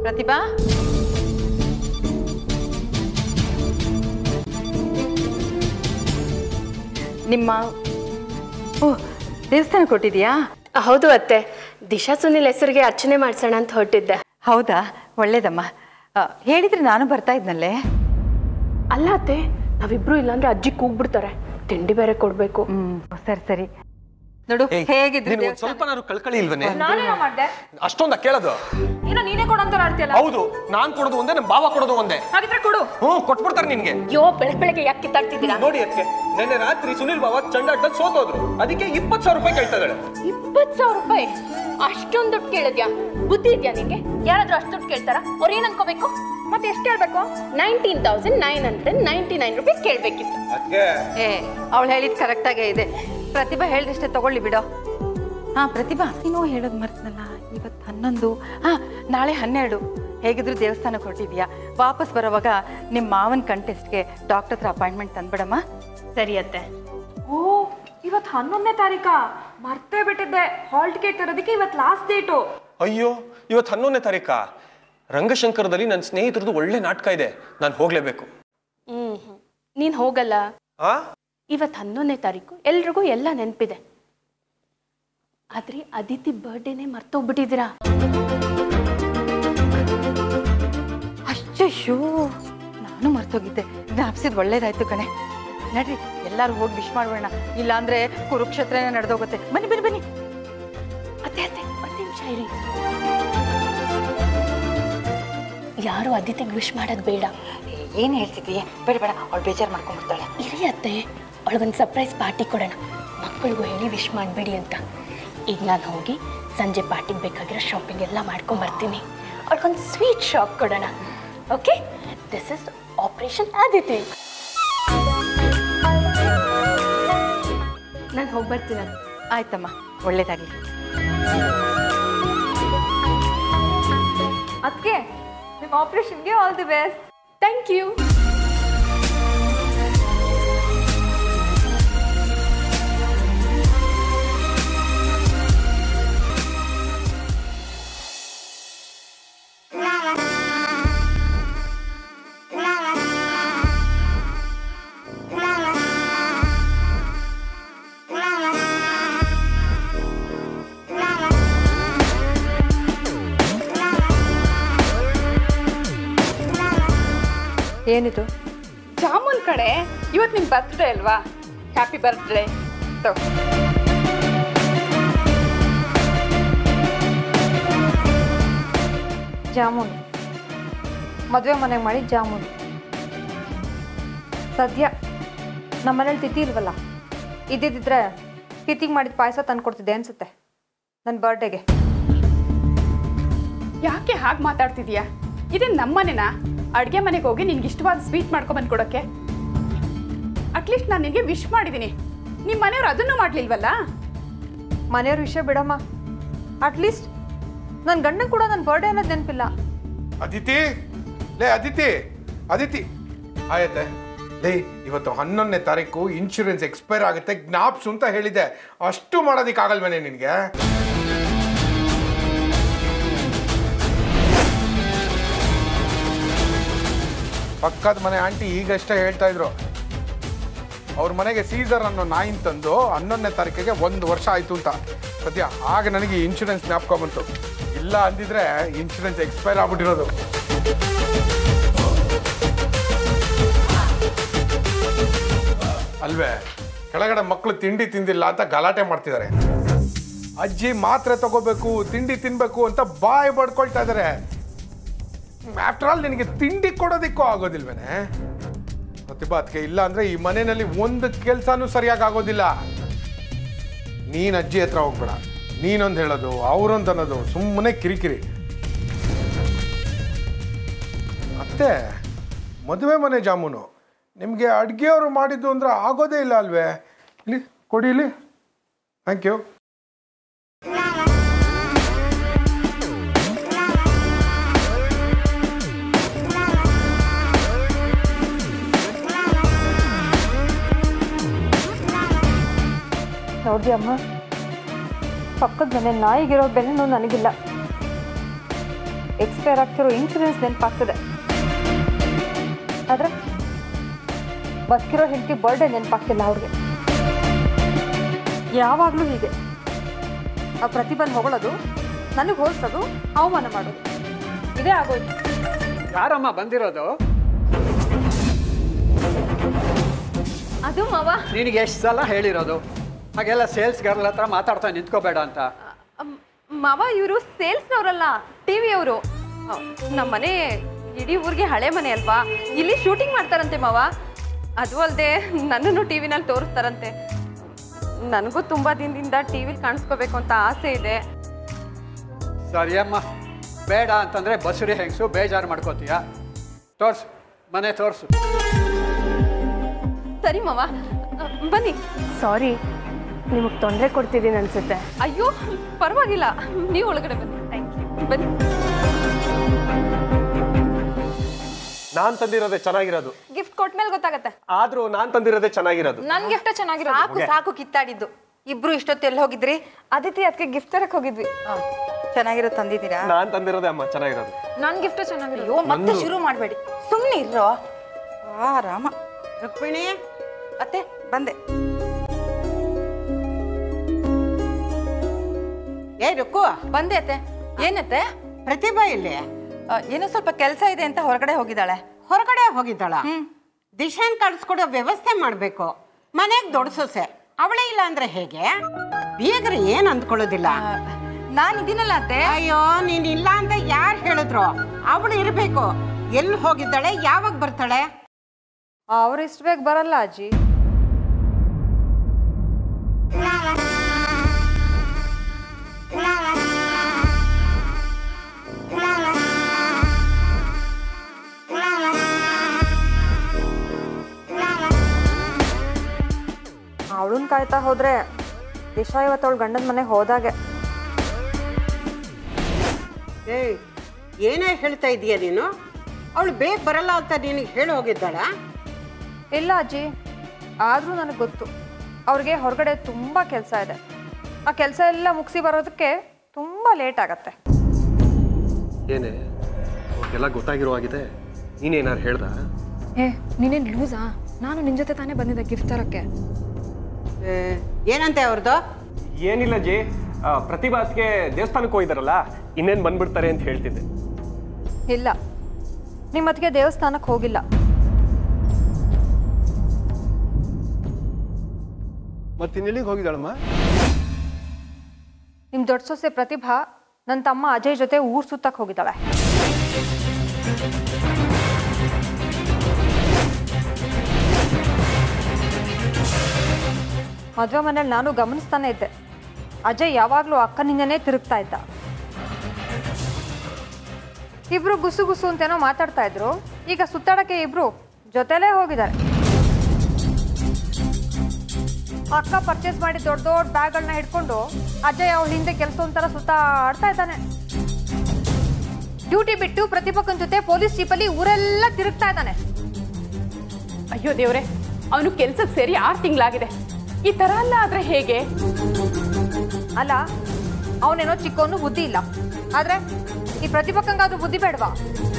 ಪ್ರತಿಭಾ ನಿಮ್ಮ ಓ ದೇವಸ್ಥಾನ ಕೊಟ್ಟಿದ್ಯಾ ಹೌದು ಅತ್ತೆ ದಿಶಾ ಸುನಿಲ್ ಹೆಸರಿಗೆ ಅರ್ಚನೆ ಮಾಡ್ಸೋಣ ಅಂತ ಹೊರಟಿದ್ದೆ ಹೌದಾ ಒಳ್ಳೇದಮ್ಮ ಆ, ಹೇಳಿದ್ರೆ ನಾನು ಬರ್ತಾ ಇದ್ನಲ್ಲೇ ಅಲ್ಲ ಅತ್ತೆ ನಾವಿಬ್ರು ಇಲ್ಲಾಂದ್ರೆ ಅಜ್ಜಿ ಕೂಗ್ಬಿಡ್ತಾರೆ ತಿಂಡಿ ಬೇರೆ ಕೊಡ್ಬೇಕು ಹ್ಮ್ ಸರಿ ಸರಿ ನೋಡು ಹೇಗಿದ್ರು ನೀನು ಒಂದ್ ಸ್ವಲ್ಪ ನಾನು ಕಳ್ಕಳಿ ಇಲ್ವನೇ ನಾನೇನೋ ಮಾಡ್ದೆ ಅಷ್ಟೊಂದ ಕೇಳೋದು ಏನೋ ನೀನೇ ಕೊಡಂತ ಆಡ್ತೀಯಲ್ಲ ಹೌದು ನಾನ್ ಕೊಡೋದು ಒಂದೇ ನಮ್ ಬಾವ ಕೊಡೋದು ಒಂದೇ ಹಾಗಿದ್ರೆ ಕೊಡು ಹ್ಞೂ ಕೊಟ್ಬಿಡ್ತಾರೆ ನಿನ್ಗೆ ಯೋ ಬೆಳಗ್ಗೆ ಬೆಳಗ್ಗೆ ಯಾಕೆ ಕಿತ್ತಾಡ್ತಿದ್ದೀರಾ ನೋಡಿ ಅದಕ್ಕೆ ನಿನ್ನೆ ರಾತ್ರಿ ಸುನಿಲ್ ಬಾವ ಚಂಡಾಟದಲ್ಲಿ ಸೋತೋದ್ರು ಅದಕ್ಕೆ ಇಪ್ಪತ್ತು ಸಾವಿರ ರೂಪಾಯಿ ಕೇಳ್ತಾ ಇದ್ದಾಳೆ ಇಪ್ಪತ್ತು ಸಾವಿರ ರೂಪಾಯಿ ಅಷ್ಟೊಂದು ದುಡ್ಡು ಕೇಳಿದ್ಯಾ ಬುದ್ಧಿ ಇದೆಯಾ ನಿಂಗೆ ಯಾರಾದ್ರೂ ಅಷ್ಟು ದುಡ್ಡು ಕೇಳ್ತಾರ ಅವ್ರು ಏನ್ ಅನ್ಕೋಬೇಕು ಮತ್ತೆ ಎಷ್ಟು ಕೇಳ್ಬೇಕು nineteen thousand nine hundred ninety nine rupees ಕೇಳ್ಬೇಕಿತ್ತು ಅದಕ್ಕೆ ಏ ಅವಳು ಹೇಳಿದ್ ಕರೆಕ್ಟಾಗೇ ಇದೆ ಪ್ರತಿಭಾ ಹೇಳಿದಷ್ಟೇ ತಗೊಳ್ಳಿ ಬಿಡೋ ಹಾ ಪ್ರತಿಭಾ ನೀನು ಹೇಳೋದು ಮರ್ತನಲ್ಲ ಇವತ್ತು ಹನ್ನೊಂದು ಹಾ ನಾಳೆ ಹನ್ನೆರಡು ಹೇಗಿದ್ರು ದೇವಸ್ಥಾನಕ್ಕೆ ಹೊರಟಿದ್ಯಾ ವಾಪಸ್ ಬರೋವಾಗ ನಿಮ್ಮ ಮಾವನ ಕಂಟೆಸ್ಟ್ಗೆ ಡಾಕ್ಟರ್ ಹತ್ರ ಅಪಾಯಿಂಟ್ಮೆಂಟ್ ತಂದ್ಬಿಡಮ್ಮ ಸರಿ ಅತ್ತೆ ಓ ಇವತ್ತು ಹನ್ನೊಂದನೇ ತಾರೀಕಾ ಮರ್ತೇ ಬಿಟ್ಟಿದ್ದೆ ಹಾಲ್ ಟಿಕೆಟ್ ತರೋದಕ್ಕೆ ಇವತ್ತು ಲಾಸ್ಟ್ ಡೇಟು ಅಯ್ಯೋ ಇವತ್ತು ಹನ್ನೊಂದನೇ ತಾರೀಕಾ ರಂಗಶಂಕರದಲ್ಲಿ ನನ್ನ ಸ್ನೇಹಿತರದ್ದು ಒಳ್ಳೆ ನಾಟಕ ಇದೆ ನಾನು ಹೋಗ್ಲೇಬೇಕು ಹ್ಮ್ ಹ್ಮ್. ನೀನ್ ಹೋಗಲ್ಲ ಆ ಇವತ್ತು ಹನ್ನೊಂದನೇ ತಾರೀಕು ಎಲ್ರಿಗೂ ಎಲ್ಲ ನೆನಪಿದೆ ಆದ್ರೆ ಅದಿತಿ ಬರ್ಡೇನೆ ಮರ್ತೋಗ್ಬಿಟ್ಟಿದ್ದೀರಾ ಅಶ್ಶೋ ನಾನು ಮರ್ತೋಗಿದ್ದೆ ಜ್ಞಾಪಿಸಿದ್ ಒಳ್ಳೇದಾಯ್ತು ಕಣೆ ನಡ್ರಿ ಎಲ್ಲರೂ ಹೋಗಿ ವಿಶ್ ಮಾಡೋಣ ಇಲ್ಲಾಂದ್ರೆ ಕುರುಕ್ಷೇತ್ರನೇ ನಡೆದೋಗುತ್ತೆ ಬನ್ನಿ ಬನ್ನಿ ಬನ್ನಿ ಅತ್ತೆ ಅತ್ತೆ ಒಂದ್ ನಿಮಿಷ ಇರಿ ಯಾರು ಅದಿತಿಗೆ ವಿಶ್ ಮಾಡೋದು ಬೇಡ ಏನು ಹೇಳ್ತಿದ್ದೀಯ ಬೇಡ ಬೇಡ ಅವಳು ಬೇಜಾರು ಮಾಡ್ಕೊಂಡ್ಬಿಡ್ತಾಳೆ ಇರಿ ಅತ್ತೆ ಅವಳಿಗೊಂದು ಸರ್ಪ್ರೈಸ್ ಪಾರ್ಟಿ ಕೊಡೋಣ ಮಕ್ಕಳಿಗೂ ಹೇಳಿ ವಿಶ್ ಮಾಡಬೇಡಿ ಅಂತ ಈಗ ನಾನು ಹೋಗಿ ಸಂಜೆ ಪಾರ್ಟಿಗೆ ಬೇಕಾಗಿರೋ ಶಾಪಿಂಗ್ ಎಲ್ಲ ಮಾಡ್ಕೊಂಡ್ ಬರ್ತೀನಿ ಅವಳಿಗೊಂದು ಸ್ವೀಟ್ ಶಾಪ್ ಕೊಡೋಣ okay this is operation Aditi ನಾನು ಹೋಗಿ ಬರ್ತೀನಿ ಆಯ್ತಮ್ಮ ಒಳ್ಳೇದಾಗ್ಲಿ ಅದಕ್ಕೆ ನಿಮ್ಮ ಆಪರೇಷನ್ಗೆ all the best thank you ಏನಿದು ಜಾಮೂನ್ ಕಡೆ ಇವತ್ತು ನಿಮ್ ಬರ್ತ್ಡೇ ಅಲ್ವಾ ಹ್ಯಾಪಿ ಬರ್ತ್ಡೇ ಜಾಮೂನ್ ಮದುವೆ ಮನೆಗೆ ಮಾಡಿ ಜಾಮೂನ್ ಸದ್ಯ ನಮ್ಮನೇಲಿ ತಿಥಿ ಇಲ್ವಲ್ಲ ಇದ್ದಿದ್ದಿದ್ರೆ ತಿಥಿಗೆ ಮಾಡಿದ ಪಾಯಸ ತಂದು ಕೊಡ್ತಿದ್ದೆ ಅನ್ಸುತ್ತೆ ನನ್ನ ಬರ್ಡೇಗೆ ಯಾಕೆ ಹಾಗೆ ಮಾತಾಡ್ತಿದ್ಯಾ ಇದೇ ನಮ್ಮನೆನಾ ಅಡುಗೆ ಮನೆಗೆ ಹೋಗಿ ನಿನ್ಗೆ ಇಷ್ಟವಾದ ಸ್ವೀಟ್ ಮಾಡ್ಕೊಂಬಂದು ಕೊಡೋಕ್ಕೆ ಅಟ್ಲೀಸ್ಟ್ ನಾನು ನಿನಗೆ ವಿಶ್ ಮಾಡಿದ್ದೀನಿ ನಿಮ್ಮ ಮನೆಯವ್ರು ಅದನ್ನು ಮಾಡ್ಲಿಲ್ವಲ್ಲ ಮನೆಯವ್ರ ವಿಷಯ ಬಿಡಮ್ಮ ಅಟ್ಲೀಸ್ಟ್ ನನ್ನ ಗಂಡ ಕೂಡ ನನ್ನ ಬರ್ಡೇ ಅನ್ನೋದು ನೆನಪಿಲ್ಲ ಅದಿತಿ ಲೇ ಅದಿತಿ ಅದಿತಿ ಆಯತ್ತೆ ಲೇ ಇವತ್ತು ಹನ್ನೊಂದನೇ ತಾರೀಕು ಇನ್ಶೂರೆನ್ಸ್ ಎಕ್ಸ್ಪೈರ್ ಆಗುತ್ತೆ ಜ್ಞಾಪ್ಸು ಅಂತ ಹೇಳಿದೆ ಅಷ್ಟು ಮಾಡೋದಕ್ಕಾಗಲ್ವೇನೆ ನಿನಗೆ ಪಕ್ಕದ ಮನೆ ಆಂಟಿ ಈಗಷ್ಟೇ ಹೇಳ್ತಾ ಇದ್ರು ಅವ್ರ ಮನೆಗೆ ಸೀಸರ್ ಅನ್ನೋ ನಾಯಿನ್ ತಂದು ಹನ್ನೊಂದನೇ ತಾರೀಕಿಗೆ ಒಂದು ವರ್ಷ ಆಯ್ತು ಅಂತ ಸದ್ಯ ಆಗ ನನಗೆ ಇನ್ಶೂರೆನ್ಸ್ ಜ್ಞಾಪಕ ಬಂತು ಇಲ್ಲ ಅಂದಿದ್ರೆ ಇನ್ಶೂರೆನ್ಸ್ ಎಕ್ಸ್ಪೈರ್ ಆಗ್ಬಿಟ್ಟಿರೋದು ಅಲ್ವೇ ಕೆಳಗಡೆ ಮಕ್ಕಳು ತಿಂಡಿ ತಿಂದಿಲ್ಲ ಅಂತ ಗಲಾಟೆ ಮಾಡ್ತಿದ್ದಾರೆ ಅಜ್ಜಿ ಮಾತ್ರೆ ತಗೋಬೇಕು ತಿಂಡಿ ತಿನ್ಬೇಕು ಅಂತ ಬಾಯ್ ಬಡ್ಕೊಳ್ತಾ ಇದ್ದಾರೆ ಆಫ್ಟರ್ ಆಲ್ ನಿನಗೆ ತಿಂಡಿ ಕೊಡೋದಿಕ್ಕೂ ಆಗೋದಿಲ್ವೇನೆ ಪ್ರತಿಭಾ ಅದಕ್ಕೆ ಇಲ್ಲ ಅಂದ್ರೆ ಈ ಮನೆಯಲ್ಲಿ ಒಂದು ಕೆಲಸನೂ ಸರಿಯಾಗಿ ಆಗೋದಿಲ್ಲ ನೀನ್ ಅಜ್ಜಿ ಹತ್ರ ಹೋಗ್ಬೇಡ ನೀನೊಂದು ಹೇಳೋದು ಅವರೊಂದು ಅನ್ನೋದು ಸುಮ್ಮನೆ ಕಿರಿಕಿರಿ ಅತ್ತೆ ಮದುವೆ ಮನೆ ಜಾಮೂನು ನಿಮಗೆ ಅಡುಗೆಯವರು ಮಾಡಿದ್ದು ಅಂದ್ರೆ ಆಗೋದೇ ಇಲ್ಲ ಅಲ್ವೇ ಇಲ್ಲಿ ಕೊಡಿ ಇಲ್ಲಿ ಥ್ಯಾಂಕ್ ಯು ನೋಡ್ದಿ ಅಮ್ಮ ಪಕ್ಕದ ಮನೆ ನಾಯಿಗಿರೋ ಬೆಲೆನೂ ನನಗಿಲ್ಲ ಎಕ್ಸ್ಪೈರ್ ಆಗ್ತಿರೋ ಇನ್ಶೂರೆನ್ಸ್ ನೆನಪಾಗ್ತದೆ ಆದರೆ ಬದುಕಿರೋ ಹೆಂಡತಿ ಬರ್ಡೇ ನೆನಪಾಗ್ತಿಲ್ಲ ಅವ್ರಿಗೆ ಯಾವಾಗಲೂ ಹೀಗೆ ಆ ಪ್ರತಿಭನ್ ಹೊಗಳೋದು ನನಗೆ ಹೋಲಿಸೋದು ಅವಮಾನ ಮಾಡೋದು ಇದೇ ಆಗೋಯ್ತು ಯಾರಮ್ಮ ಬಂದಿರೋದು ಅದು ಮಾವ ನಿನಗೆ ಎಷ್ಟು ಸಲ ಹೇಳಿರೋದು ಹಾಗೆಲ್ಲ ಸೇಲ್ಸ್ ಗರ್ಲ್ ಹತ್ರ ಮಾತಾಡ್ತಾ ನಿಂತ್ಕೋಬೇಡ ಅಂತ ಮಾವ ಇವರು ಸೇಲ್ಸ್ನವರಲ್ಲ ಟಿ ವಿಯವರು ನಮ್ಮ ಮನೆ ಇಡೀ ಊರಿಗೆ ಹಳೆ ಮನೆ ಅಲ್ವಾ ಇಲ್ಲಿ ಶೂಟಿಂಗ್ ಮಾಡ್ತಾರಂತೆ ಮಾವ ಅದು ಅಲ್ಲದೆ ನನ್ನನ್ನು ಟಿ ವಿನಲ್ಲಿ ತೋರಿಸ್ತಾರಂತೆ ನನಗೂ ತುಂಬ ದಿನದಿಂದ ಟಿ ವಿಲಿ ಕಾಣಿಸ್ಕೋಬೇಕು ಅಂತ ಆಸೆ ಇದೆ ಸರಿಯಮ್ಮ ಬೇಡ ಅಂತಂದ್ರೆ ಬಸುರಿ ಹೆಂಗಸು ಬೇಜಾರು ಮಾಡ್ಕೋತೀಯ ತೋರ್ಸು ಮನೆ ತೋರ್ಸು ಸರಿ ಮಾವ ಅ, ಬನ್ನಿ ಸಾರಿ ನಿಮಗೆ ತೊಂದರೆ ಕೊಡ್ತಿದ್ದೀನಿ ಅನ್ಸುತ್ತೆ ಅಯ್ಯೋ ಪರವಾಗಿಲ್ಲ ನೀವು ಒಳಗಡೆ ಬನ್ನಿ ಥ್ಯಾಂಕ್ ಯು ಬನ್ನಿ ನಾನ್ ತಂದಿರೋದೇ ಚೆನ್ನಾಗಿರೋದು ಗಿಫ್ಟ್ ಕೊಟ್ಮೇಲೆ ಗೊತ್ತಾಗತ್ತೆ ಆದ್ರೂ ನಾನ್ ತಂದಿರೋದೇ ಚೆನ್ನಾಗಿರೋದು ನನ್ ಗಿಫ್ಟ್ ಚೆನ್ನಾಗಿರೋದು ಸಾಕು ಸಾಕು ಕಿತ್ತಾಡಿದ್ದು ಇಬ್ರು ಇಷ್ಟೊತ್ತು ಎಲ್ಲಿ ಹೋಗಿದ್ರಿ ಅದಿತಿ ಅದಕ್ಕೆ ಗಿಫ್ಟ್ ತರಕ್ ಹೋಗಿದ್ವಿ ಚೆನ್ನಾಗಿರೋ ತಂದಿದ್ದೀರಾ ನಾನ್ ತಂದಿರೋದೇ ಅಮ್ಮ ಚೆನ್ನಾಗಿರೋದು ನನ್ ಗಿಫ್ಟ್ ಚೆನ್ನಾಗಿರೋ ಅಯ್ಯೋ ಮತ್ತೆ ಶುರು ಮಾಡಬೇಡಿ ಸುಮ್ಮನೆ ಇರೋ ಆ ರಾಮ ರುಕ್ಮಿಣಿ ಅತ್ತೆ ಬಂದೆ ಏ ರುಕ್ಕು ಬಂದೆ ಅತ್ತೆ ಏನತ್ತೆ ಪ್ರತಿಭಾ ಇಲ್ಲಿ ಆ, ಏನೋ ಸ್ವಲ್ಪ ಕೆಲಸ ಇದೆ ಅಂತ ಹೊರಗಡೆ ಹೋಗಿದ್ದಾಳೆ ಹೊರಗಡೆ ಹೋಗಿದ್ದಾಳ ದಿಶಾನ್ ಕಳ್ಸ್ಕೊಡೋ ವ್ಯವಸ್ಥೆ ಮಾಡ್ಬೇಕು ಮನೆಗ್ ದೊಡ್ಡ ಸೊಸೆ ಅವಳೇ ಇಲ್ಲ ಅಂದ್ರೆ ಹೇಗೆ ಬೀಗರು ಏನ್ ಅಂದ್ಕೊಳ್ಳೋದಿಲ್ಲ ನಾನು ಇದೀನಲ್ಲ ಅತ್ತೆ ಅಯ್ಯೋ ನೀನ್ ಇಲ್ಲ ಅಂತ ಯಾರು ಹೇಳಿದ್ರು ಅವಳು ಇರ್ಬೇಕು ಎಲ್ಲಿ ಹೋಗಿದ್ದಾಳೆ ಯಾವಾಗ ಬರ್ತಾಳೆ ಅವ್ರು ಇಷ್ಟು ಬೇಗ ಬರಲ್ಲ ಅಜ್ಜಿ ಅವಳನ್ನ ಕಾಯ್ತಾ ಹೋದ್ರೆ ದಿಶಾ ಇವತ್ತವಳು ಗಂಡನ ಮನೆಗೆ ಹೋದಾಗೆ ಏ ಏನೇ ಹೇಳ್ತಾ ಇದೀಯ ನೀನು ಅವಳು ಬೇಗ ಬರಲ್ಲ ಅಂತ ನಿನಗೆ ಹೇಳಿ ಹೋಗಿದ್ದಾಳ ಇಲ್ಲ ಅಜ್ಜಿ ಆದರೂ ನನಗೆ ಗೊತ್ತು ಅವ್ರಿಗೆ ಹೊರಗಡೆ ತುಂಬ ಕೆಲಸ ಇದೆ ಆ ಕೆಲಸ ಎಲ್ಲ ಮುಗಿಸಿ ಬರೋದಕ್ಕೆ ತುಂಬ ಲೇಟ್ ಆಗತ್ತೆ ಏನೇ ಅವ್ರಿಗೆಲ್ಲ ಗೊತ್ತಾಗಿರೋ ಆಗಿದೆ ನೀನೇನಾರು ಹೇಳ್ದ ಏ ನೀನೇನು ಲೂಸಾ ನಾನು ನಿನ್ನ ಜೊತೆ ತಾನೇ ಬಂದಿದ್ದೆ ಗಿಫ್ಟ್ ತರೋಕ್ಕೆ ಏ, ಏನಂತೆ ಅವ್ರದ್ದು ಏನಿಲ್ಲ ಜಿ ಆ, ಪ್ರತಿಭಾತ್ಗೆ ದೇವಸ್ಥಾನಕ್ಕೆ ಹೋಗಿದಾರಲ್ಲ ಇನ್ನೇನು ಬಂದ್ಬಿಡ್ತಾರೆ ಅಂತ ಹೇಳ್ತಿದ್ದೆ ಇಲ್ಲ ನಿಮ್ಮತ್ತಿಗೆ ದೇವಸ್ಥಾನಕ್ಕೆ ಹೋಗಿಲ್ಲ ಮತ್ತಿನ್ನೆಲ್ಲಿಗೆ ಹೋಗಿದ್ದಾಳಮ್ಮ ನಿಮ್ಮ ದೊಡ್ಡ ಸೊಸೆ ಪ್ರತಿಭಾ ನನ್ನ ತಮ್ಮ ಅಜಯ್ ಜೊತೆ ಊರು ಸುತ್ತಕ್ಕೆ ಹೋಗಿದ್ದಾಳೆ ಮದುವೆ ಮನೇಲಿ ನಾನು ಗಮನಿಸ್ತಾನೆ ಇದ್ದೆ ಅಜಯ್ ಯಾವಾಗಲೂ ಅಕ್ಕನಿಂದನೇ ತಿರುಗ್ತಾ ಇದ್ದ ಇಬ್ರು ಗುಸು ಗುಸು ಅಂತೇನೋ ಮಾತಾಡ್ತಾ ಇದ್ರು ಈಗ ಸುತ್ತಾಡಕ್ಕೆ ಇಬ್ರು ಜೊತೆಲೇ ಹೋಗಿದ್ದಾರೆ ಅಕ್ಕ ಪರ್ಚೇಸ್ ಮಾಡಿ ದೊಡ್ಡ ದೊಡ್ಡ ಬ್ಯಾಗ್ಗಳನ್ನ ಹಿಡ್ಕೊಂಡು ಅಜಯ್ ಅವಳ ಹಿಂದೆ ಕೆಲಸ ಒಂಥರ ಸುತ್ತಾಡ್ತಾ ಇದ್ದಾನೆ ಡ್ಯೂಟಿ ಬಿಟ್ಟು ಪ್ರತಿಪಕ್ಕನ ಜೊತೆ ಪೊಲೀಸ್ ಜೀಪಲ್ಲಿ ಊರೆಲ್ಲ ತಿರುಗ್ತಾ ಇದ್ದಾನೆ ಅಯ್ಯೋ ದೇವ್ರೆ ಅವನು ಕೆಲ್ಸಕ್ಕೆ ಸೇರಿ ಆರು ತಿಂಗಳಾಗಿದೆ ಈ ತರ ಎಲ್ಲ ಆದ್ರೆ ಹೇಗೆ ಅಲ್ಲ ಅವನೇನೋ ಚಿಕ್ಕವನು ಬುದ್ಧಿ ಇಲ್ಲ ಆದ್ರೆ ಈ ಪ್ರತಿಪಕ್ಕಂಗಾದ್ರೂ ಬುದ್ಧಿ ಬೇಡವಾ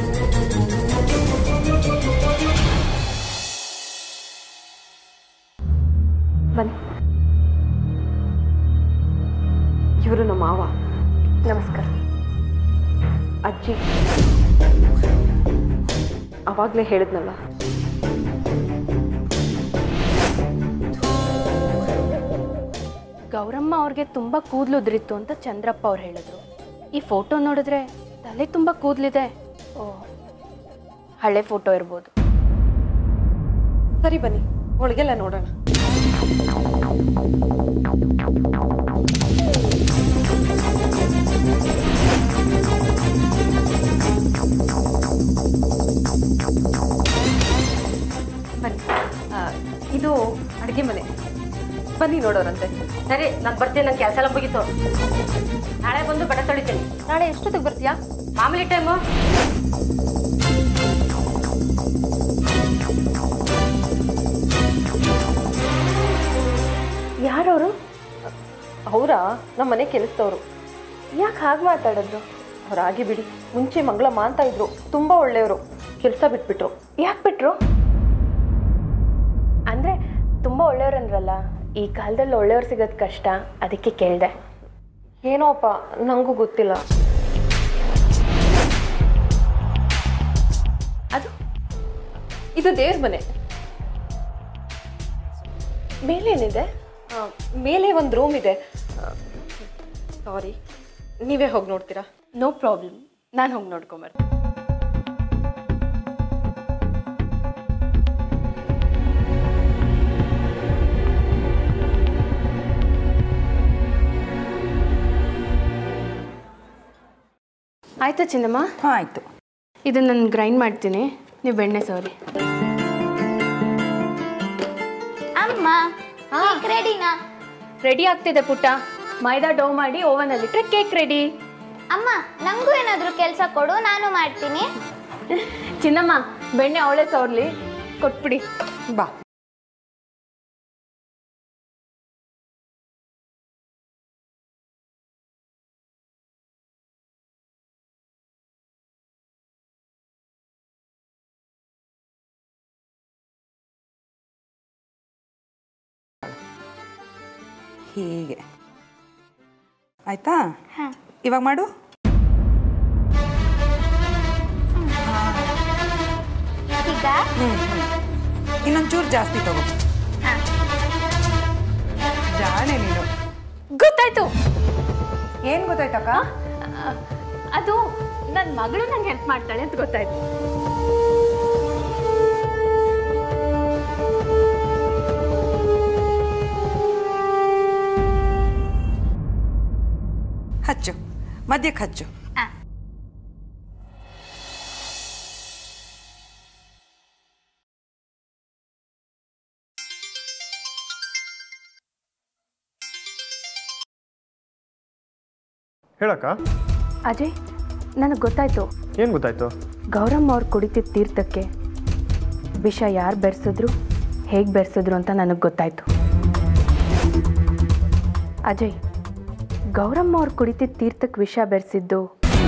ಬನ್ನಿ ಇವರು ನಮ್ಮ ಮಾವ ನಮಸ್ಕಾರ ಅಜ್ಜಿ ಅವಾಗಲೇ ಹೇಳಿದ್ನಲ್ಲ ಗೌರಮ್ಮ ಅವ್ರಿಗೆ ತುಂಬ ಕೂದಲು ಉದುರಿತ್ತು ಅಂತ ಚಂದ್ರಪ್ಪ ಅವ್ರು ಹೇಳಿದ್ರು ಈ ಫೋಟೋ ನೋಡಿದ್ರೆ ತಲೆ ತುಂಬ ಕೂದಲಿದೆ ಓ ಹಳೆ ಫೋಟೋ ಇರ್ಬೋದು ಸರಿ ಬನ್ನಿ ಒಳಗೆಲ್ಲ ನೋಡೋಣ ಬನ್ನಿ ಆ, ಇದು ಅಡುಗೆ ಮನೆ ಬನ್ನಿ ನೋಡೋರಂತೆ ಸರಿ ನಾನು ಬರ್ತೀನಿ ನನ್ನ ಕೆಲಸ ಎಲ್ಲ ಮುಗೀತು ನಾಳೆ ಬಂದು ಬಟ್ಟೆ ತೊಳಿತೀನಿ ನಾಳೆ ಎಷ್ಟೊತ್ತಿಗೆ ಬರ್ತೀಯಾ ಮಾಮೂಲಿ ಟೈಮು ಯಾರವರು ಅವರಾ ನಮ್ಮ ಮನೆ ಕೆಲಸದವರು ಯಾಕೆ ಹಾಗೆ ಮಾತಾಡಿದ್ರು ರಾಗಿ ಬಿಡಿ ಮುಂಚೆ ಮಂಗಳಮ್ಮ ಅಂತ ಇದ್ರು ತುಂಬಾ ಒಳ್ಳೆಯವರು ಕೆಲಸ ಬಿಟ್ಬಿಟ್ರು ಯಾಕೆ ಬಿಟ್ರು ಅಂದರೆ ತುಂಬ ಒಳ್ಳೆಯವ್ರಂದ್ರಲ್ಲ ಈ ಕಾಲದಲ್ಲಿ ಒಳ್ಳೆಯವ್ರು ಸಿಗೋದು ಕಷ್ಟ ಅದಕ್ಕೆ ಕೇಳಿದೆ ಏನೋಪ್ಪ ನಂಗೂ ಗೊತ್ತಿಲ್ಲ ಅದು ಇದು ದೇವ್ರ ಮನೆ ಮೇಲೇನಿದೆ ಆ, ಮೇಲೆ ಒಂದು ರೂಮ್ ಇದೆ ಸಾರಿ ನೀವೇ ಹೋಗಿ ನೋಡ್ತೀರಾ ನೋ ಪ್ರಾಬ್ಲಮ್ ನಾನು ಹೋಗಿ ನೋಡ್ಕೊಂಬರ್ತೀನಿ ಆಯ್ತಾ ಚಿನ್ನಮ್ಮ ಹಾಂ ಆಯಿತು ಇದನ್ನ ನಾನು ಗ್ರೈಂಡ್ ಮಾಡ್ತೀನಿ ನೀವು ಬೆಣ್ಣೆ ಸೋರಿ ಅಮ್ಮ ಕೇಕ್ ರೆಡಿನಾ ರೆಡಿ ಆಗ್ತಿದೆ ಪುಟ್ಟ ಮೈದಾ ಡೋ ಮಾಡಿ ಓವನಲ್ಲಿಟ್ಟರೆ ಕೇಕ್ ರೆಡಿ ಅಮ್ಮ ನಂಗೂ ಏನಾದರೂ ಕೆಲಸ ಕೊಡು ನಾನು ಮಾಡ್ತೀನಿ ಚಿನ್ನಮ್ಮ ಬೆಣ್ಣೆ ಅವಳೆ ಸೋರ್ಲಿ ಕೊಟ್ಬಿಡಿ ಬಾ ಹೀಗೆ ಆಯ್ತಾ ಇವಾಗ ಮಾಡು ಈಗ ಇನ್ನೊಂಚೂರು ಜಾಸ್ತಿ ತಗೋ ಜಾಣೆ ನೀನು ಗೊತ್ತಾಯ್ತು ಏನು ಗೊತ್ತಾಯ್ತಕ್ಕ ಅದು ನನ್ನ ಮಗಳು ನಂಗೆ ಹೆಲ್ಪ್ ಮಾಡ್ತಾಳೆ ಅಂತ ಗೊತ್ತಾಯ್ತು ಹಚ್ಚು ಮಧ್ಯಕ್ಕೆ ಹಚ್ಚು ಹೇಳಕ್ಕ ಅಜಯ್ ನನಗೆ ಗೊತ್ತಾಯ್ತು ಏನು ಗೊತ್ತಾಯ್ತು ಗೌರಮ್ಮ ಅವ್ರು ಕುಡಿತಿದ್ದ ತೀರ್ಥಕ್ಕೆ ವಿಷ ಯಾರು ಬೆರೆಸಿದ್ರು ಹೇಗೆ ಬೆರೆಸಿದ್ರು ಅಂತ ನನಗೆ ಗೊತ್ತಾಯ್ತು ಅಜಯ್ ಗೌರಮ್ಮ ಅವ್ರು ಕುಡಿತಿದ್ದ ತೀರ್ಥಕ್ಕೆ ವಿಷ ಬೆರೆಸಿದ್ದು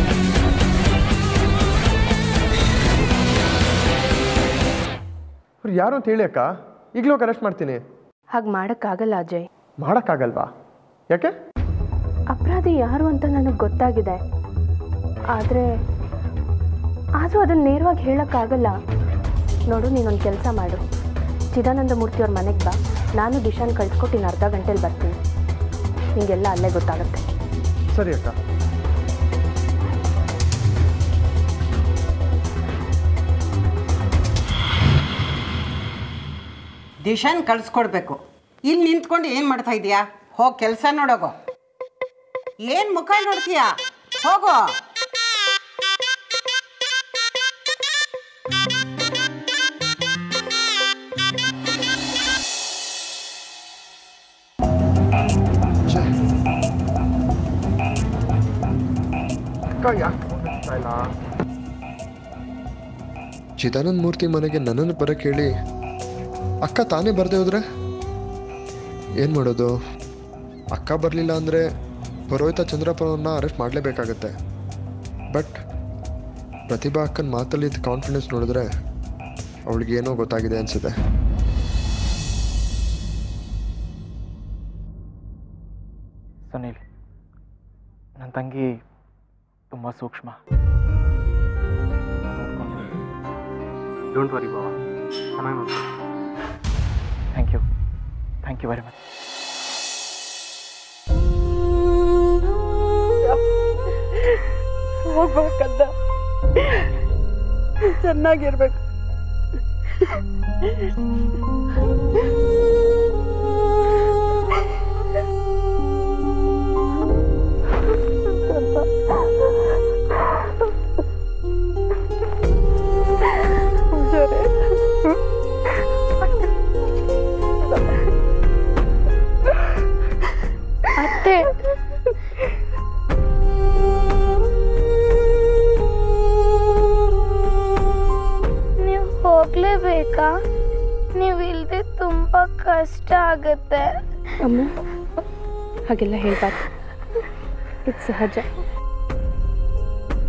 ಅವ್ರು ಯಾರು ಅಂತ ಹೇಳಿ ಅಕ್ಕ ಈಗಲೂ ಅರೆಸ್ಟ್ ಮಾಡ್ತೀನಿ ಹಾಗೆ ಮಾಡೋಕ್ಕಾಗಲ್ಲ ಅಜಯ್ ಮಾಡೋಕ್ಕಾಗಲ್ವಾ ಯಾಕೆ ಅಪರಾಧಿ ಯಾರು ಅಂತ ನನಗೆ ಗೊತ್ತಾಗಿದೆ ಆದರೆ ಆದರೂ ಅದನ್ನು ನೇರವಾಗಿ ಹೇಳೋಕ್ಕಾಗಲ್ಲ ನೋಡು ನೀನೊಂದು ಕೆಲಸ ಮಾಡು ಚಿದಾನಂದ ಮೂರ್ತಿಯವ್ರ ಮನೆಗೆ ಬಾ ನಾನು ದಿಶಾನ್ ಕಳ್ಸ್ಕೊಟ್ಟು ಇನ್ನು ಅರ್ಧ ಗಂಟೆಲಿ ಬರ್ತೀನಿ ನಿಂಗೆಲ್ಲ ಅಲ್ಲೇ ಗೊತ್ತಾಗುತ್ತೆ ಸರಿ ಅಕ್ಕ ದಿಶಾನ್ ಕಳಿಸ್ಕೊಡ್ಬೇಕು ಇಲ್ಲಿ ನಿಂತ್ಕೊಂಡು ಏನು ಮಾಡ್ತಾ ಇದೀಯಾ ಹೋಗಿ ಕೆಲಸ ನೋಡೋಗೋ ಏನು ಮುಖ ನೋಡ್ತೀಯಾ ಹೋಗೋ ಅಕ್ಕ ಯಾಕೆ ಇಲ್ಲ ಚಿದಾನಂದ ಮೂರ್ತಿ ಮನೆಗೆ ನನ್ನನ್ನು ಬರಕ್ಕೆ ಹೇಳಿ ಅಕ್ಕ ತಾನೇ ಬರ್ದೆ ಹೋದ್ರೆ ಏನು ಮಾಡೋದು ಅಕ್ಕ ಬರಲಿಲ್ಲ ಅಂದರೆ ಪುರೋಹಿತ ಚಂದ್ರಪ್ಪನವ್ರನ್ನ ಅರೆಸ್ಟ್ ಮಾಡಲೇಬೇಕಾಗತ್ತೆ ಬಟ್ ಪ್ರತಿಭಾ ಅಕ್ಕನ ಮಾತಲ್ಲಿದ್ದ ಕಾನ್ಫಿಡೆನ್ಸ್ ನೋಡಿದ್ರೆ ಅವಳಿಗೆ ಏನೋ ಗೊತ್ತಾಗಿದೆ ಅನಿಸುತ್ತೆ ಸುನೀಲ್ ನನ್ನ ತಂಗಿ ತುಂಬ ಸೂಕ್ಷ್ಮ ಡೋಂಟ್ ವರಿ ಬಾಬಾ ಚೆನ್ನಾಗಿ ನೋಡಿ thank you thank you very much ಹೋಗ್ಬೇಕಂದ ಚೆನ್ನಾಗಿರ್ಬೇಕು ಅತ್ತೆ ನೀವು ಹೋಗ್ಲೇಬೇಕಾ ನೀವು ಇಲ್ಲದೆ ತುಂಬ ಕಷ್ಟ ಆಗುತ್ತೆ ಅಮ್ಮ ಹಾಗೆಲ್ಲ ಹೇಳ್ಬಾರ್ದು ಇದು ಸಹಜ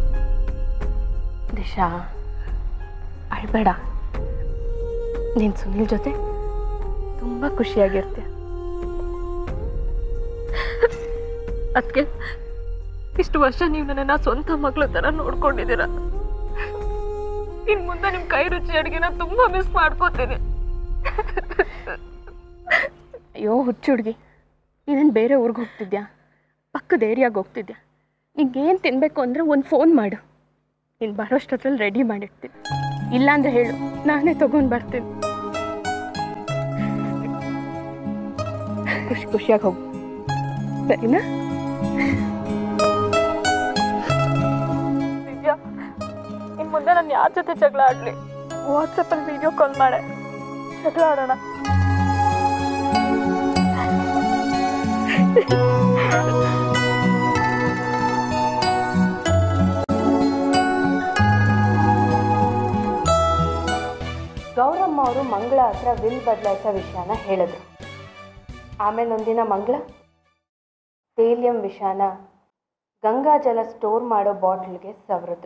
ವಿಷ ಅಳ್ಬೇಡ ನೀನು ಸುನಿಲ್ ಜೊತೆ ತುಂಬ ಖುಷಿಯಾಗಿರ್ತೀಯ ಅದಕ್ಕೆ ಇಷ್ಟು ವರ್ಷ ನೀವು ನನ್ನನ್ನ ಸ್ವಂತ ಮಗಳ ಥರ ನೋಡ್ಕೊಂಡಿದ್ದೀರ ಇನ್ ಮುಂದೆ ನಿಮ್ಮ ಕೈ ರುಚಿ ಅಡುಗೆನ ತುಂಬಾ ಮಿಸ್ ಮಾಡ್ಕೋತೀನಿ ಅಯ್ಯೋ ಹುಚ್ಚು ಹುಡುಗಿ ನೀನೇನು ಬೇರೆ ಊರಿಗೆ ಹೋಗ್ತಿದ್ಯಾ ಪಕ್ಕದ ಏರಿಯಾಗೆ ಹೋಗ್ತಿದ್ಯಾ ನಿಂಗೆ ಏನು ತಿನ್ನಬೇಕು ಅಂದರೆ ಒಂದು ಫೋನ್ ಮಾಡು ನೀನು ಬರೋಷ್ಟೊತ್ತಲ್ಲಿ ರೆಡಿ ಮಾಡಿರ್ತೀನಿ ಇಲ್ಲಾಂದ್ರೆ ಹೇಳು ನಾನೇ ತಗೊಂಡು ಬರ್ತೀನಿ ಖುಷಿ ಖುಷಿಯಾಗಿ ಹೋಗು ಸರಿನಾ ದಿವ್ಯಾ ಇನ್ ಮುಂದೆ ನಾನು ಯಾರ ಜೊತೆ ಜಗಳ ಆಡ್ಲಿ ವಾಟ್ಸಪ್ಪಲ್ಲಿ ವಿಡಿಯೋ ಕಾಲ್ ಮಾಡೆ ಜಗಳ ಆಡೋಣ ಗೌರಮ್ಮ ಅವರು ಮಂಗಳ ಹತ್ರ ವಿಲ್ ಬದಲಾಯಿಸೋ ವಿಷಯನ ಹೇಳಿದ್ರು ಆಮೇಲೆ ಒಂದಿನ ಮಂಗಳ ತೇಲಿಯಂ ವಿಷಾನ ಗಂಗಾಜಲ ಸ್ಟೋರ್ ಮಾಡೋ ಬಾಟ್ಲ್ಗೆ ಸವರಿದ್ರು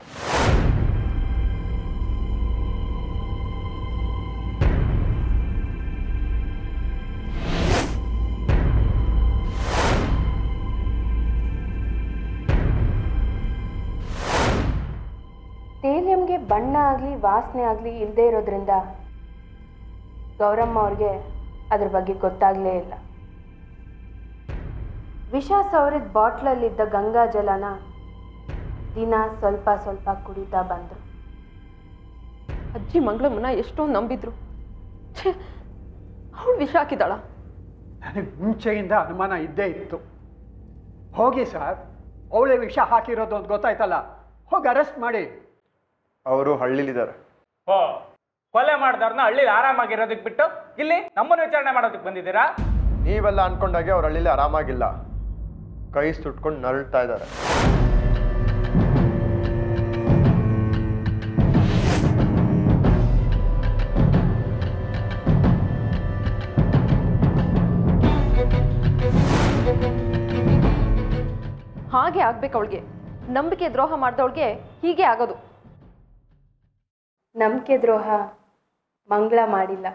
ತೇಲಿಯಂಗೆ ಬಣ್ಣ ಆಗಲಿ ವಾಸನೆ ಆಗಲಿ ಇಲ್ಲದೆ ಇರೋದ್ರಿಂದ ಗೌರಮ್ಮ ಅವ್ರಿಗೆ ಅದ್ರ ಬಗ್ಗೆ ಗೊತ್ತಾಗಲೇ ಇಲ್ಲ ವಿಷ ಸವರಿದ ಬಾಟ್ಲಲ್ಲಿದ್ದ ಗಂಗಾ ಜಲನ ದಿನ ಸ್ವಲ್ಪ ಸ್ವಲ್ಪ ಕುಡಿತಾ ಬಂದರು ಅಜ್ಜಿ ಮಂಗಳಮ್ಮನ ಎಷ್ಟೊಂದು ನಂಬಿದ್ರು ಛೇ ಅವಳು ವಿಷ ಹಾಕಿದಾಳ ನನಗೆ ಮುಂಚೆಯಿಂದ ಅನುಮಾನ ಇದ್ದೇ ಇತ್ತು ಹೋಗಿ ಸರ್ ಅವಳೇ ವಿಷ ಹಾಕಿರೋದು ಅಂತ ಗೊತ್ತಾಯ್ತಲ್ಲ ಹೋಗಿ ಅರೆಸ್ಟ್ ಮಾಡಿ ಅವರು ಹಳ್ಳಿಲಿದ್ದಾರೆ ಓ ಕೊಲೆ ಮಾಡಿದವ್ರನ್ನ ಹಳ್ಳಿಲಿ ಆರಾಮಾಗಿರೋದಕ್ಕೆ ಬಿಟ್ಟು ಇಲ್ಲಿ ನಮ್ಮನ್ನು ವಿಚಾರಣೆ ಮಾಡೋದಕ್ಕೆ ಬಂದಿದ್ದೀರಾ ನೀವೆಲ್ಲ ಅನ್ಕೊಂಡಾಗೆ ಅವ್ರ ಹಳ್ಳಿಲಿ ಆರಾಮಾಗಿಲ್ಲ ಕೈ ಸುಟ್ಕೊಂಡು ನರಳ್ತಾ ಇದ್ದಾರೆ ಹಾಗೆ ಆಗ್ಬೇಕು ಅವಳಿಗೆ ನಂಬಿಕೆ ದ್ರೋಹ ಮಾಡ್ದವಳಿಗೆ ಹೀಗೆ ಆಗೋದು ನಂಬಿಕೆ ದ್ರೋಹ ಮಂಗಳ ಮಾಡಿಲ್ಲ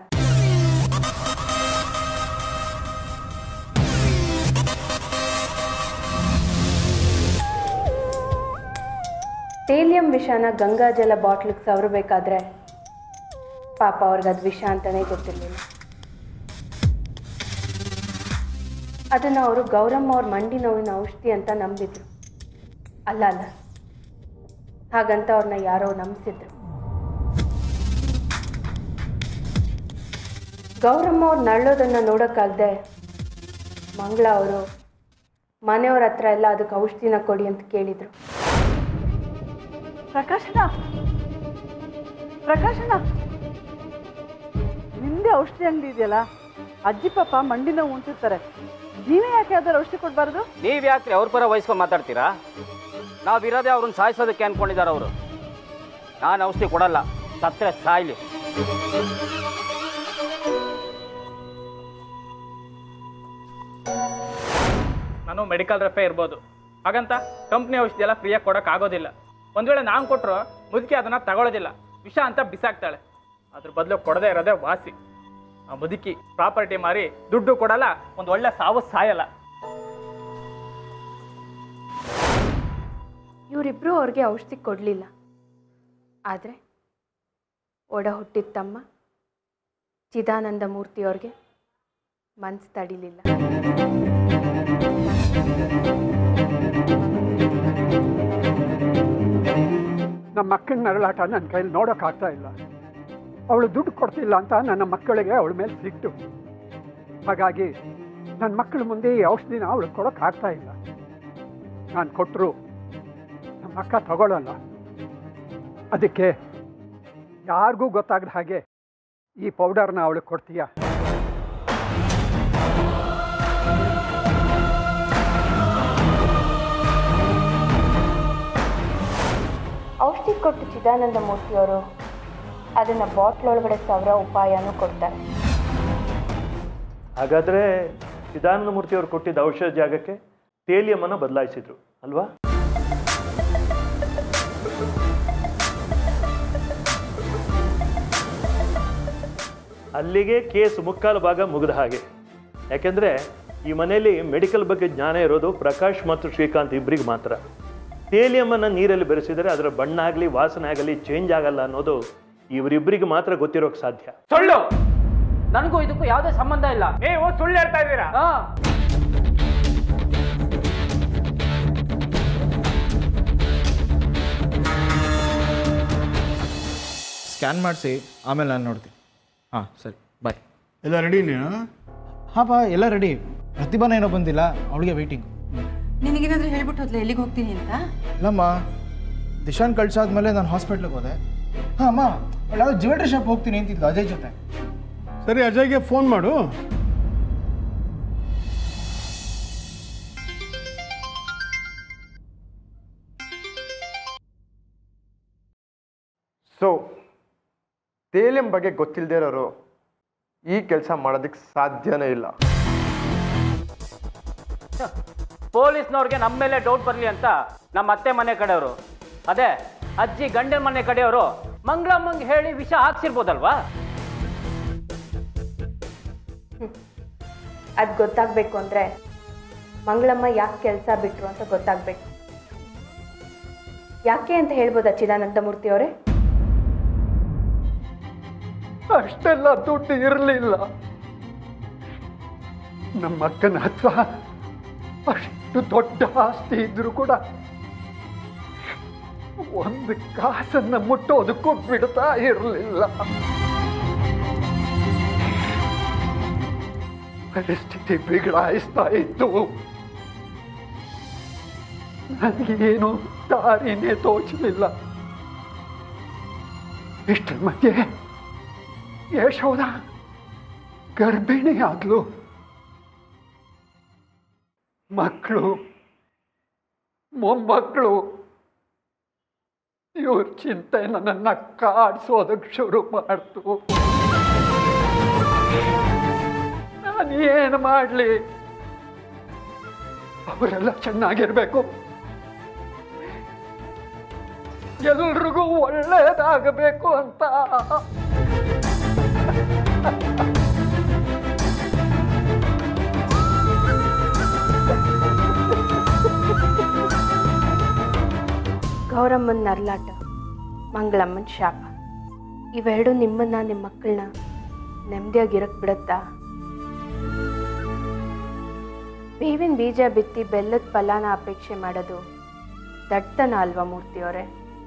ಟೇಲಿಯಂ ವಿಷಾನ ಗಂಗಾಜಲ ಬಾಟ್ಲಿಗೆ ಸವರಬೇಕಾದ್ರೆ ಪಾಪ ಅವ್ರಿಗೆ ಅದು ವಿಷ ಅಂತಲೇ ಗೊತ್ತಿರಲಿಲ್ಲ ಅದನ್ನು ಅವರು ಗೌರಮ್ಮ ಅವ್ರ ಮಂಡಿ ನೋವಿನ ಔಷಧಿ ಅಂತ ನಂಬಿದ್ರು ಅಲ್ಲ ಅಲ್ಲ ಹಾಗಂತ ಅವ್ರನ್ನ ಯಾರೋ ನಂಬಿಸಿದ್ರು ಗೌರಮ್ಮ ಅವ್ರು ನರಳೋದನ್ನು ನೋಡೋಕ್ಕಾಗದೆ ಮಂಗಳ ಅವರು ಮನೆಯವ್ರ ಹತ್ರ ಎಲ್ಲ ಅದಕ್ಕೆ ಔಷಧಿನ ಕೊಡಿ ಅಂತ ಕೇಳಿದರು ಪ್ರಕಾಶನ ಪ್ರಕಾಶನ ನಿಮ್ದೇ ಔಷಧಿ ಅಂಗಡಿ ಇದೆಯಲ್ಲ ಅಜ್ಜಿ ಪಾಪ ಮಂಡಿ ನೋವು ಉಂಟಿರ್ತಾರೆ ನೀವೇ ಯಾಕೆ ಯಾವ್ದಾರು ಔಷಧಿ ಕೊಡಬಾರ್ದು ನೀವು ಯಾಕ್ರಿ ಅವ್ರ ಪರ ವಹಿಸ್ಕೊಂಡು ಮಾತಾಡ್ತೀರಾ ನಾವಿರೋದೇ ಅವ್ರನ್ನ ಸಾಯಿಸೋದಕ್ಕೆ ಅನ್ಕೊಂಡಿದ್ದಾರೆ ಅವರು ನಾನು ಔಷಧಿ ಕೊಡಲ್ಲ ಸತ್ತರೆ ಸಾಯ್ಲಿ ನಾನು ಮೆಡಿಕಲ್ ರೆಫೆ ಇರ್ಬೋದು ಹಾಗಂತ ಕಂಪ್ನಿ ಔಷಧಿ ಎಲ್ಲ ಫ್ರೀಯಾಗಿ ಕೊಡೋಕೆ ಆಗೋದಿಲ್ಲ ಒಂದು ವೇಳೆ ನಾನು ಕೊಟ್ಟರು ಮುದುಕಿ ಅದನ್ನು ತಗೊಳ್ಳೋದಿಲ್ಲ ವಿಷ ಅಂತ ಬಿಸಾಕ್ತಾಳೆ ಅದ್ರ ಬದಲು ಕೊಡದೇ ಇರೋದೇ ವಾಸಿ ಆ ಮುದುಕಿ ಪ್ರಾಪರ್ಟಿ ಮಾರಿ ದುಡ್ಡು ಕೊಡಲ್ಲ ಒಂದು ಒಳ್ಳೆ ಸಾವು ಸಾಯಲ್ಲ ಇವರಿಬ್ಬರು ಅವ್ರಿಗೆ ಔಷಧಿ ಕೊಡಲಿಲ್ಲ ಆದರೆ ಒಡ ಹುಟ್ಟಿದ ತಮ್ಮ ಚಿದಾನಂದ ಮೂರ್ತಿಯವ್ರಿಗೆ ಮನ್ಸು ತಡಿಲಿಲ್ಲ ನಮ್ಮ ಮಕ್ಕಳ ನರಳಾಟ ನನ್ನ ಕೈಲಿ ನೋಡೋಕ್ಕಾಗ್ತಾ ಇಲ್ಲ ಅವಳು ದುಡ್ಡು ಕೊಡ್ತಿಲ್ಲ ಅಂತ ನನ್ನ ಮಕ್ಕಳಿಗೆ ಅವಳ ಮೇಲೆ ಸಿಟ್ಟು ಹಾಗಾಗಿ ನನ್ನ ಮಕ್ಕಳ ಮುಂದೆ ಈ ಔಷಧಿನ ಅವಳು ಕೊಡೋಕ್ಕಾಗ್ತಾ ಇಲ್ಲ ನಾನು ಕೊಟ್ಟರು ನಮ್ಮ ಅಕ್ಕ ತಗೊಳ್ಳಲ್ಲ ಅದಕ್ಕೆ ಯಾರಿಗೂ ಗೊತ್ತಾಗದ ಹಾಗೆ ಈ ಪೌಡರ್ನ ಅವಳಿಗೆ ಕೊಡ್ತೀಯಾ ಔಷಧಿ ಕೊಟ್ಟು ಚಿದಾನಂದ ಮೂರ್ತಿಯವರು ಅದನ್ನು ಬಾಟ್ಲೊಳಗಡೆ ಸವರ ಉಪಾಯನೂ ಕೊಡ್ತಾರೆ ಹಾಗಾದ್ರೆ ಚಿದಾನಂದ ಮೂರ್ತಿ ಅವರು ಕೊಟ್ಟಿದ್ದ ಔಷಧ ಜಾಗಕ್ಕೆ ತೇಲಿಯಮ್ಮನ ಬದಲಾಯಿಸಿದ್ರು ಅಲ್ವಾ ಅಲ್ಲಿಗೆ ಕೇಸ್ ಮುಕ್ಕಾಲು ಭಾಗ ಮುಗಿದ ಹಾಗೆ ಯಾಕೆಂದರೆ ಈ ಮನೆಯಲ್ಲಿ ಮೆಡಿಕಲ್ ಬಗ್ಗೆ ಜ್ಞಾನ ಇರೋದು ಪ್ರಕಾಶ್ ಮತ್ತು ಶ್ರೀಕಾಂತ್ ಇಬ್ಬರಿಗೆ ಮಾತ್ರ ತೇಲಿಯಮ್ಮನ್ನು ನೀರಲ್ಲಿ ಬೆರೆಸಿದರೆ ಅದರ ಬಣ್ಣ ಆಗಲಿ ವಾಸನೆ ಆಗಲಿ ಚೇಂಜ್ ಆಗಲ್ಲ ಅನ್ನೋದು ಇವರಿಬ್ಬರಿಗೆ ಮಾತ್ರ ಗೊತ್ತಿರೋಕೆ ಸಾಧ್ಯ ಸುಳ್ಳು ನನಗೂ ಇದಕ್ಕೂ ಯಾವುದೇ ಸಂಬಂಧ ಇಲ್ಲ ನೀವು ಸುಳ್ಳು ಹೇಳ್ತಾ ಇದ್ದೀರಾ ಹಾ ಸ್ಕ್ಯಾನ್ ಮಾಡಿಸಿ ಆಮೇಲೆ ನಾನು ನೋಡ್ತೀನಿ ಹಾಂ ಸರಿ ಬಾಯ್ ಎಲ್ಲ ರೆಡಿ ನೀನು ಹಾಂ ಬಾ ಎಲ್ಲ ರೆಡಿ ಪ್ರತಿಭಾನ ಏನೋ ಬಂದಿಲ್ಲ ಅವಳಿಗೆ ವೆಯ್ಟಿಂಗ್ ನಿನಗೇನಾದ್ರೂ ಹೇಳ್ಬಿಟ್ಟು ಹೋದ್ಲ ಎಲ್ಲಿಗೆ ಹೋಗ್ತೀನಿ ಅಂತ ಇಲ್ಲಮ್ಮ ದಿಶಾನ್ ಕಳ್ಸಾದ್ಮೇಲೆ ನಾನು ಹಾಸ್ಪಿಟ್ಲಿಗೆ ಹೋದೆ ಹಾಂ ಅಮ್ಮ ಅವಳು ಯಾವುದೋ ಜ್ಯುವೆಲ್ರಿ ಶಾಪ್ ಹೋಗ್ತೀನಿ ಅಂತಿದ್ಲು ಅಜಯ್ ಜೊತೆ ಸರಿ ಅಜಯ್ಗೆ ಫೋನ್ ಮಾಡು ಸೊ ತೇಲಿಂ ಬಗ್ಗೆ ಗೊತ್ತಿಲ್ಲದೆ ಇರೋರು ಈ ಕೆಲಸ ಮಾಡೋದಕ್ಕೆ ಸಾಧ್ಯನೇ ಇಲ್ಲ ಪೊಲೀಸ್ನವ್ರಿಗೆ ನಮ್ಮ ಮೇಲೆ ಡೌಟ್ ಬರಲಿ ಅಂತ ನಮ್ಮ ಅತ್ತೆ ಮನೆ ಕಡೆಯವರು ಅದೇ ಅಜ್ಜಿ ಗಂಡನ ಮನೆ ಕಡೆಯವರು ಮಂಗಳಮ್ಮಂಗೆ ಹೇಳಿ ವಿಷ ಹಾಕ್ಸಿರ್ಬೋದಲ್ವಾ ಅದು ಗೊತ್ತಾಗಬೇಕು ಅಂದರೆ ಮಂಗಳಮ್ಮ ಯಾಕೆ ಕೆಲಸ ಬಿಟ್ರು ಅಂತ ಗೊತ್ತಾಗಬೇಕು ಯಾಕೆ ಅಂತ ಹೇಳ್ಬೋದಾ ಚಿದಾನಂದಮೂರ್ತಿ ಅವರೇ ಅಷ್ಟೆಲ್ಲ ದುಡ್ಡು ಇರಲಿಲ್ಲ ನಮ್ಮ ಅಕ್ಕನ ಹತ್ರ ಅಷ್ಟು ದೊಡ್ಡ ಆಸ್ತಿ ಇದ್ರೂ ಕೂಡ ಒಂದು ಕಾಸನ್ನ ಮುಟ್ಟೋದಕ್ಕೂ ಬಿಡ್ತಾ ಇರಲಿಲ್ಲ ಪರಿಸ್ಥಿತಿ ಬಿಗಡಾಯಿಸ್ತಾ ಇತ್ತು ನನಗೇನು ದಾರಿನೇ ತೋಚಲಿಲ್ಲ ಇಷ್ಟರ ಮಧ್ಯೆ ಯಶೋಧ ಗರ್ಭಿಣಿ ಆದ್ಲು ಮಕ್ಕಳು ಮೊಮ್ಮಕ್ಕಳು ಇವ್ರ ಚಿಂತೆ ನನ್ನನ್ನ ಕಾಡ್ಸೋದಕ್ಕೆ ಶುರು ಮಾಡ್ತು ನಾನು ಏನು ಮಾಡಲಿ ಅವರೆಲ್ಲ ಚೆನ್ನಾಗಿರ್ಬೇಕು ಎಲ್ರಿಗೂ ಒಳ್ಳೇದಾಗಬೇಕು ಅಂತ ಗೌರಮ್ಮನ ನರ್ಲಾಟ ಮಂಗಳಮ್ಮನ ಶಾಪ ಇವೆರಡು ನಿಮ್ಮನ್ನ ನಿಮ್ಮ ಮಕ್ಕಳನ್ನ ನೆಮ್ಮದಿಯಾಗಿರಕ್ ಬಿಡುತ್ತಾ ಬೇವಿನ ಬೀಜ ಬಿತ್ತಿ ಬೆಲ್ಲದ ಫಲಾನ ಅಪೇಕ್ಷೆ ಮಾಡೋದು ದಟ್ಟನ ಅಲ್ವಾ ಮೂರ್ತಿಯವರೇ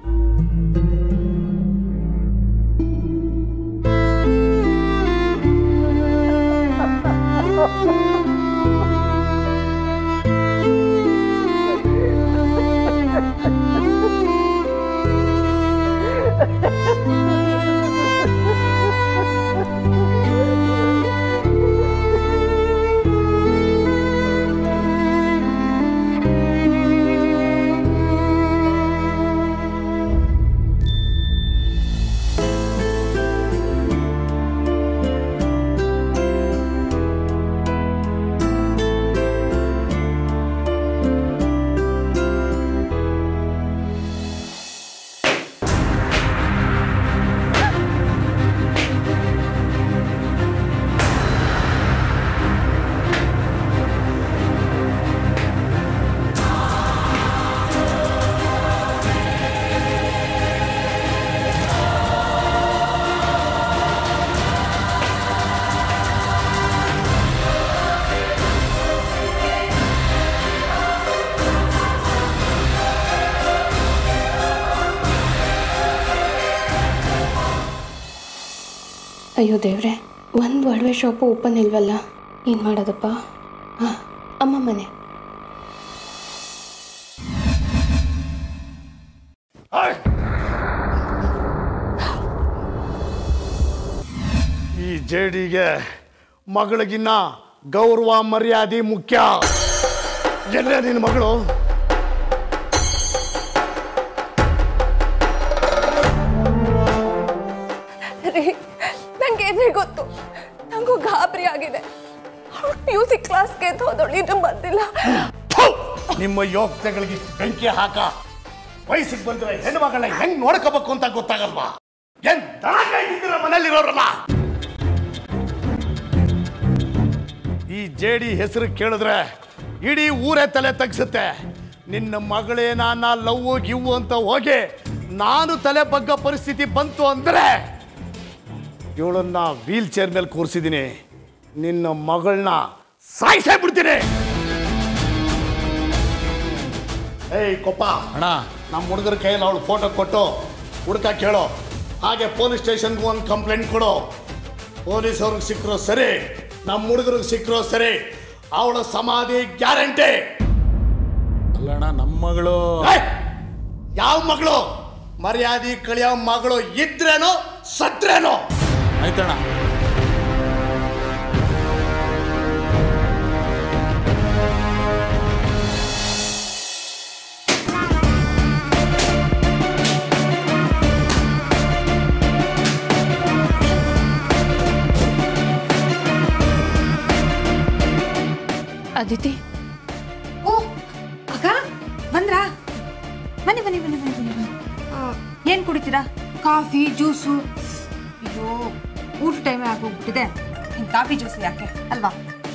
ಅಯ್ಯೋ ದೇವ್ರೆ ಒಂದು ಒಡವೆ ಶಾಪು ಓಪನ್ ಇಲ್ವಲ್ಲ ಏನು ಮಾಡೋದಪ್ಪ ಹಾಂ ಅಮ್ಮ ಮನೆ ಈ ಜೇಡಿಗೆ ಮಗಳಿಗಿನ್ನ ಗೌರವ ಮರ್ಯಾದೆ ಮುಖ್ಯ ಎಲ್ಲೇ ನಿನ್ನ ಮಗಳು ರೀ ನಂಗೆ ಏನೇ ಗೊತ್ತು ನಂಗೂ ಗಾಬರಿ ಆಗಿದೆ ಅವಳು ಮ್ಯೂಸಿಕ್ ಕ್ಲಾಸ್ಗೆ ಅಂತ ಹೋದವಳು ಇನ್ನೂ ಬಂದಿಲ್ಲ ನಿಮ್ಮ ಯೋಗ್ಯತೆಗಳಿಗೆ ಬೆಂಕಿ ಹಾಕ ವಯಸ್ಸಿಗೆ ಬಂದ್ರೆ ಹೆಣ್ಣು ಮಗಳನ್ನ ಹೆಂಗ್ ನೋಡ್ಕೋಬೇಕು ಅಂತ ಗೊತ್ತಾಗಲ್ವಾ ಏನ್ ದನ ಕಾಯ್ತಿದ್ದೀರ ಮನೇಲಿರೋರಲ್ಲ ಈ ಜೇಡಿ ಹೆಸರು ಕೇಳಿದ್ರೆ ಇಡೀ ಊರೇ ತಲೆ ತಗ್ಸುತ್ತೆ ನಿನ್ನ ಮಗಳೇ ನಾನ ಲವ್ವು ಗಿವ್ವು ಅಂತ ಹೋಗಿ ನಾನು ತಲೆ ಬಗ್ಗ ಪರಿಸ್ಥಿತಿ ಬಂತು ಅಂದರೆ ಇವಳನ್ನ ವೀಲ್ ಚೇರ್ ಮೇಲೆ ಕೂರಿಸಿದ್ದೀನಿ ನಿನ್ನ ಮಗಳನ್ನ ಸಾಯಿಸೇ ಬಿಡ್ತೀನಿ ಏಯ್ ಕೊಪ್ಪ ಅಣ್ಣ ನಮ್ಮ ಹುಡುಗರ ಕೈಯಲ್ಲಿ ಅವಳು ಫೋಟೋ ಕೊಟ್ಟು ಹುಡುಕ ಕೇಳೋ ಹಾಗೆ ಪೊಲೀಸ್ ಸ್ಟೇಷನ್ಗೆ ಒಂದು ಕಂಪ್ಲೇಂಟ್ ಕೊಡು ಪೊಲೀಸ್ ಅವ್ರಿಗೆ ಸಿಕ್ಕರೋ ಸರಿ ನಮ್ಮ ಹುಡುಗರಿಗೆ ಸಿಕ್ಕರೋ ಸರಿ ಅವಳ ಸಮಾಧಿ ಗ್ಯಾರಂಟಿ ಅಲ್ಲಣ್ಣ ನಮ್ಮ ಮಗಳು ಯಾವ ಮಗಳು ಮರ್ಯಾದೆ ಕಳಿಯೋ ಮಗಳು ಇದ್ರೇನೋ ಸತ್ರೇನೋ ಆಯ್ತಣ್ಣ ಅದಿತಿ ಓ ಅಕ್ಕ ಬಂದ್ರಾ ಬನ್ನಿ ಬನ್ನಿ ಬನ್ನಿ ಬನ್ನಿ ಬನ್ನಿ ಬನ್ನಿ ಏನು ಕುಡಿತೀರಾ ಕಾಫಿ ಜ್ಯೂಸು ಅಯ್ಯೋ ಊಟ ಟೈಮೇ ಆಗೋಗ್ಬಿಟ್ಟಿದೆ ಇನ್ನು ಕಾಫಿ ಜ್ಯೂಸ್ ಯಾಕೆ ಅಲ್ವಾ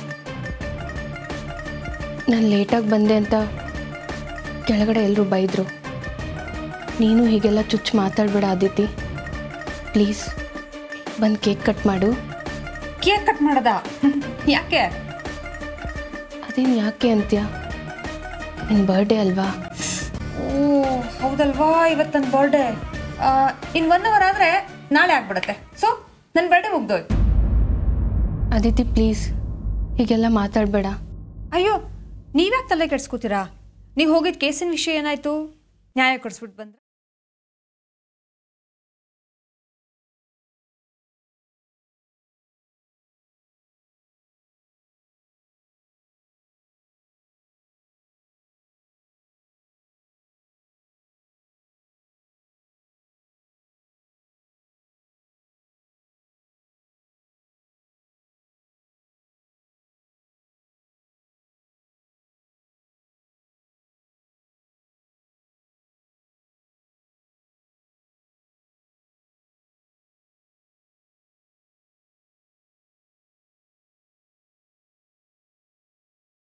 ನಾನು ಲೇಟಾಗಿ ಬಂದೆ ಅಂತ ಕೆಳಗಡೆ ಎಲ್ಲರೂ ಬೈದರು ನೀನು ಹೀಗೆಲ್ಲ ಚುಚ್ಚು ಮಾತಾಡಬೇಡ ಆದಿತಿ ಪ್ಲೀಸ್ ಬಂದು ಕೇಕ್ ಕಟ್ ಮಾಡು ಕೇಕ್ ಕಟ್ ಮಾಡೋದಾ ಯಾಕೆ ಅದೇನು ಯಾಕೆ ಅಂತ್ಯ ನಿನ್ನ ಬರ್ಡೇ ಅಲ್ವಾ ಓ ಹೌದಲ್ವಾ ಇವತ್ತು ನನ್ನ ಬರ್ಡೇ ಇನ್ನು ಒನ್ ಅವರ್ ಆದರೆ ನಾಳೆ ಆಗ್ಬಿಡುತ್ತೆ ಸೊ ನನ್ನ ಬರ್ಡೇ ಮುಗ್ದೋಯ್ತು ಅದಿತಿ ಪ್ಲೀಸ್ ಹೀಗೆಲ್ಲ ಮಾತಾಡಬೇಡ ಅಯ್ಯೋ ನೀವ್ಯಾಕೆ ತಲೆ ಕೆಡ್ಸ್ಕೊತೀರಾ ನೀವು ಹೋಗಿದ್ದ ಕೇಸಿನ ವಿಷಯ ಏನಾಯ್ತು ನ್ಯಾಯ ಕೊಡಿಸ್ಬಿಟ್ಟು ಬಂದ್ರ